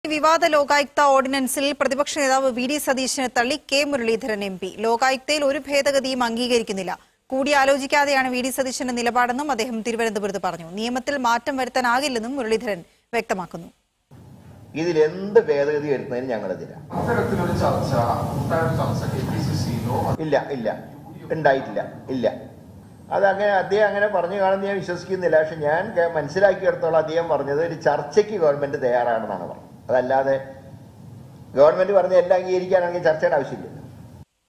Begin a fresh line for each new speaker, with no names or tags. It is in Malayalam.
വിവാദ ലോകായുക്ത ഓർഡിനൻസിൽ പ്രതിപക്ഷ നേതാവ് വി ഡി സതീശനെ തള്ളി കെ മുരളീധരൻ എം പി ലോകായുക്തയിൽ ഒരു ഭേദഗതിയും അംഗീകരിക്കുന്നില്ല കൂടിയാലോചിക്കാതെയാണ് വി ഡി സതീശന്റെ നിലപാടെന്നും അദ്ദേഹം തിരുവനന്തപുരത്ത് പറഞ്ഞു നിയമത്തിൽ മാറ്റം വരുത്താനാകില്ലെന്നും മുരളീധരൻ വ്യക്തമാക്കുന്നു
ഇതിൽ എന്ത് ഭേദഗതി വരുന്നതിന് ഞങ്ങളെതിരാ
അത്തരത്തിലൊരു ചർച്ച കൂട്ടായൊരു ചർച്ച കെ പി സി സിയിലോ
ഇല്ല ഇല്ല ഉണ്ടായിട്ടില്ല ഇല്ല അതങ്ങനെ അദ്ദേഹം അങ്ങനെ പറഞ്ഞു കാണുന്ന ഞാൻ വിശ്വസിക്കുന്നില്ല പക്ഷെ ഞാൻ കേ- മനസ്സിലാക്കിയെടുത്തോളം അദ്ദേഹം പറഞ്ഞത് ഒരു ചർച്ചയ്ക്ക് ഗവൺമെന്റ് തയ്യാറാണെന്നാണ് പറഞ്ഞത് അതല്ലാതെ ഗവൺമെന്റ് പറഞ്ഞ എല്ലാം അംഗീകരിക്കാനാണെങ്കിൽ ചർച്ചയുടെ ആവശ്യമില്ല